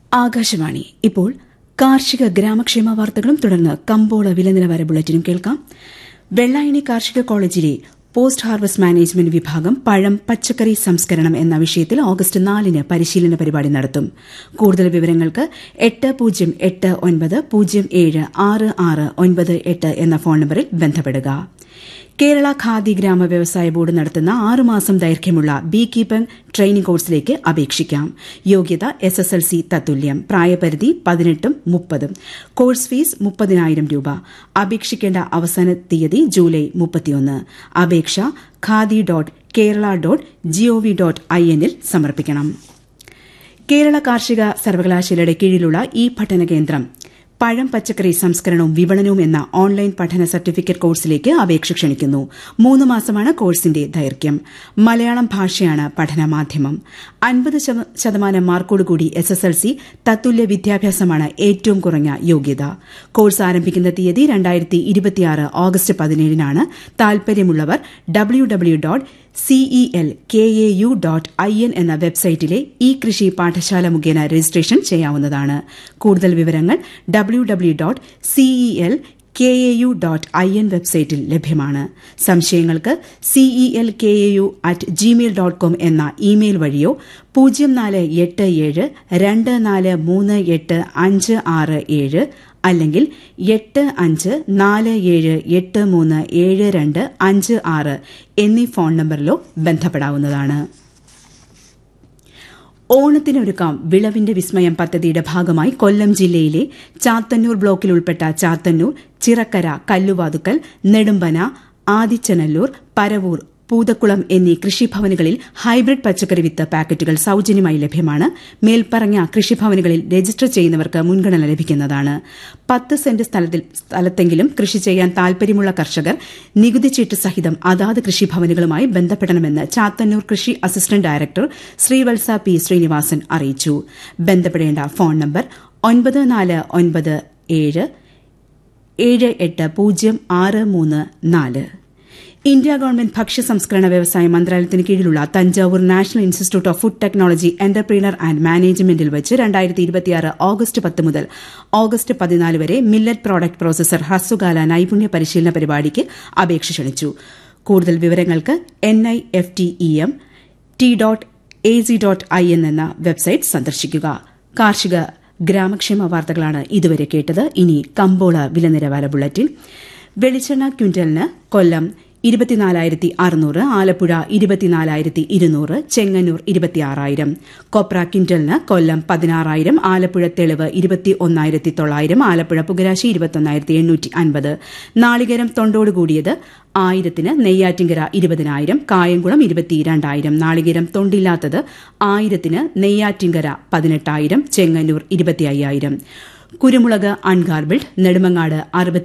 ആകാശവാണി ഇപ്പോൾ കാർഷിക ഗ്രാമക്ഷേമ വാർത്തകളും തുടർന്ന് കമ്പോള വില നിലവാര ബുള്ളറ്റിനും കേൾക്കാം വെള്ളായണി കാർഷിക കോളേജിലെ പോസ്റ്റ് ഹാർവസ്റ്റ് മാനേജ്മെന്റ് വിഭാഗം പഴം പച്ചക്കറി സംസ്കരണം എന്ന വിഷയത്തിൽ ഓഗസ്റ്റ് നാലിന് പരിശീലന പരിപാടി നടത്തും കൂടുതൽ വിവരങ്ങൾക്ക് എട്ട് പൂജ്യം എട്ട് ഒൻപത് പൂജ്യം ഏഴ് ആറ് ആറ് ഒൻപത് എട്ട് എന്ന ഫോൺ നമ്പറിൽ ബന്ധപ്പെടുക കേരള ഖാദി ഗ്രാമ വ്യവസായ ബോർഡ് നടത്തുന്ന ആറുമാസം ദൈർഘ്യമുള്ള ബീ കീപ്പിംഗ് ട്രെയിനിംഗ് കോഴ്സിലേക്ക് അപേക്ഷിക്കാം യോഗ്യത എസ് എസ് എൽ സി തത്തുല്യം പ്രായപരിധി പതിനെട്ടും മുപ്പതും കോഴ്സ് ഫീസ് മുപ്പതിനായിരം രൂപ അപേക്ഷിക്കേണ്ട അവസാന തീയതി ജൂലൈ മുപ്പത്തിയൊന്ന് അപേക്ഷ khadi dot Kerala dot G O V dot I എന്നിൽ സമർപ്പിക്കണം കേരള കാർഷിക സർവകലാശാലയുടെ കീഴിലുള്ള ഈ പഠന കേന്ദ്രം പഴം പച്ചക്കറി സംസ്കരണവും വിപണനവും എന്ന ഓൺലൈൻ പഠന സർട്ടിഫിക്കറ്റ് കോഴ്സിലേക്ക് അപേക്ഷ ക്ഷണിക്കുന്നു മൂന്ന് മാസമാണ് കോഴ്സിന്റെ ദൈർഘ്യം മലയാളം ഭാഷയാണ് പഠന മാധ്യമം അൻപത് ശതമാനം മാർക്കോടുകൂടി എസ് എസ് എൽ സി തത്തുല്യ വിദ്യാഭ്യാസമാണ് ഏറ്റവും കുറഞ്ഞ യോഗ്യത കോഴ്സ് ആരംഭിക്കുന്ന തീയതി രണ്ടായിരത്തി ഇരുപത്തിയാറ് ഓഗസ്റ്റ് പതിനേഴിനാണ് താൽപര്യമുള്ളവർ W W dot C E L K A U dot I N എന്ന വെബ്സൈറ്റിലെ ഇ കൃഷി പാഠശാല മുഖേന രജിസ്ട്രേഷൻ ചെയ്യാവുന്നതാണ് കൂടുതൽ വിവരങ്ങൾ W W dot C E L K A U dot I N വെബ്സൈറ്റിൽ ലഭ്യമാണ് സംശയങ്ങൾക്ക് C E L K A U at Gmail dot com എന്ന ഇമെയിൽ വഴിയോ പൂജ്യം നാല് എട്ട് ഏഴ് രണ്ട് നാല് മൂന്ന് എട്ട് അഞ്ച് ആറ് ഏഴ് അല്ലെങ്കിൽ എട്ട് അഞ്ച് നാല് ഏഴ് എട്ട് മൂന്ന് ഏഴ് രണ്ട് അഞ്ച് ആറ് എന്നീ ഫോൺ നമ്പറിലോ ബന്ധപ്പെടാവുന്നതാണ് ഓണത്തിനൊരുക്കാം വിളവിന്റെ വിസ്മയം പദ്ധതിയുടെ ഭാഗമായി കൊല്ലം ജില്ലയിലെ ചാത്തന്നൂർ ബ്ലോക്കിൽ ഉൾപ്പെട്ട ചാത്തന്നൂർ ചിറക്കര കല്ലുവാതുക്കൽ നെടുമ്പന ആദിച്ചനല്ലൂർ പരവൂർ പൂതക്കുളം എന്നീ കൃഷിഭവനുകളിൽ ഹൈബ്രിഡ് പച്ചക്കറി വിത്ത് പാക്കറ്റുകൾ സൌജന്യമായി ലഭ്യമാണ് മേൽപ്പറഞ്ഞ കൃഷിഭവനുകളിൽ രജിസ്റ്റർ ചെയ്യുന്നവർക്ക് മുൻഗണന ലഭിക്കുന്നതാണ് പത്ത് സെന്റ് സ്ഥലത്തെങ്കിലും കൃഷി ചെയ്യാൻ താൽപര്യമുള്ള കർഷകർ നികുതി ചീട്ട് സഹിതം അതാത് കൃഷിഭവനുകളുമായി ബന്ധപ്പെടണമെന്ന് ചാത്തന്നൂർ കൃഷി assistant director Srivatsa P Srinivasan അറിയിച്ചു ബന്ധപ്പെടേണ്ട ഫോൺ നമ്പർ ഒൻപത് നാല് ഒൻപത് ഏഴ് ഏഴ് എട്ട് പൂജ്യം ആറ് മൂന്ന് നാല് ഇന്ത്യ ഗവൺമെന്റ് ഭക്ഷ്യ സംസ്കരണ വ്യവസായ മന്ത്രാലയത്തിന് കീഴിലുള്ള Thanjavur national institute of food technology entrepreneur and മാനേജ്മെന്റിൽ വെച്ച് രണ്ടായിരത്തി ഇരുപത്തിയാറ് ഓഗസ്റ്റ് പത്ത് മുതൽ ഓഗസ്റ്റ് പതിനാല് വരെ മില്ലറ്റ് പ്രോഡക്റ്റ് പ്രോസസർ ഹ്രസ്വകാല നൈപുണ്യ പരിശീലന പരിപാടിക്ക് അപേക്ഷ ക്ഷണിച്ചു കൂടുതൽ വിവരങ്ങൾക്ക് N I F T E M dot A C dot I I N എന്ന വെബ്സൈറ്റ് സന്ദർശിക്കുക കാർഷിക ഗ്രാമക്ഷേമ വാർത്തകളാണ് ഇതുവരെ കേട്ടത് ഇനി കമ്പോള വില നിലവാര ബുള്ളറ്റിൻ വെളിച്ചെണ്ണ ക്വിന്റലിന് കൊല്ലം ഇരുപത്തിനാലായിരത്തി അറുന്നൂറ് ആലപ്പുഴ ഇരുപത്തിനാലായിരത്തി ഇരുന്നൂറ് ചെങ്ങന്നൂർ ഇരുപത്തിയാറായിരം കൊപ്ര ക്വിന്റലിന് കൊല്ലം പതിനാറായിരം ആലപ്പുഴ തെളിവ് ഇരുപത്തി ഒന്നായിരത്തി തൊള്ളായിരം ആലപ്പുഴ പുകരാശി ഇരുപത്തൊന്നായിരത്തി എണ്ണൂറ്റി അൻപത് നാളികേരം തൊണ്ടോട് കൂടിയത് ആയിരത്തിന് നെയ്യാറ്റിങ്കര ഇരുപതിനായിരം കായംകുളം ഇരുപത്തിരണ്ടായിരം നാളികേരം തൊണ്ടില്ലാത്തത് ആയിരത്തിന് നെയ്യാറ്റിങ്കര പതിനെട്ടായിരം ചെങ്ങന്നൂർ ഇരുപത്തി അയ്യായിരം കുരുമുളക് അൺഗാർബിൾഡ് നെടുമങ്ങാട് അറുപത്തി